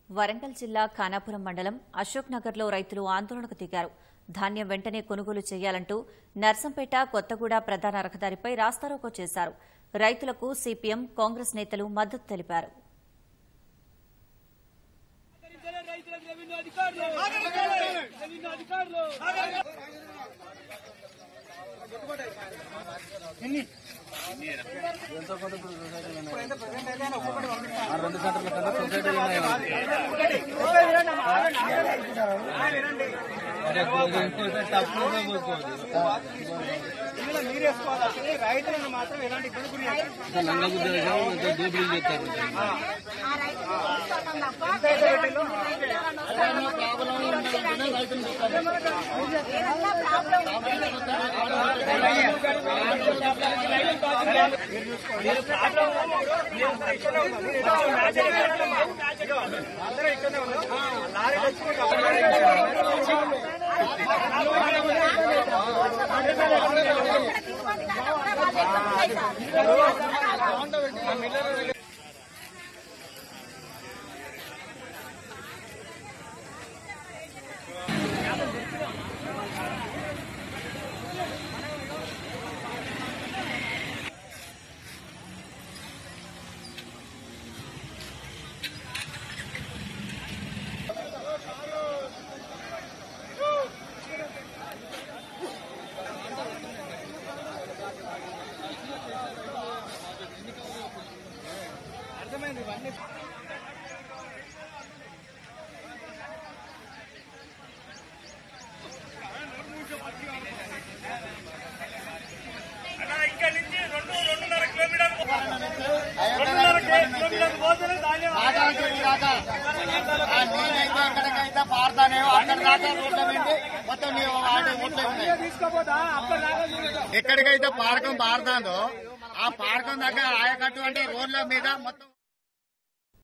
వరంగల్ జిల్లా ఖానాపురం మండలం అశోక్ నగర్లో రైతులు ఆందోళనకు దిగారు ధాన్యం వెంటనే కొనుగోలు చేయాలంటూ నర్సంపేట కొత్తగూడ ప్రధాన రహదారిపై రాస్తారోకో చేశారు రైతులకు సిపిఎం కాంగ్రెస్ నేతలు మద్దతు తెలిపారు రైతులకు రెవెన్యూ అధికారులు రెవెన్యూ అధికారులు ఇందులో మీరు వేసుకోవాలి అసలు రైతులను మాత్రం ఎలాంటి ఇబ్బంది గురి అందరూ ఇక్కడనే ఉన్నారు లారీ అర్థమైంది ఇవన్నీ నేనైతే ఎక్కడికైతే పాడతానేమో అక్కడ దాకా రోడ్ల వెండి మొత్తం నీ వాడి ఓట్లే ఉన్నాయి తీసుకోపోతా అక్కడ దాకా చూడదు ఎక్కడికైతే పాడకం పారుతాందో ఆ పాడకం దగ్గర ఆయకట్టు అంటే రోడ్ల మీద మొత్తం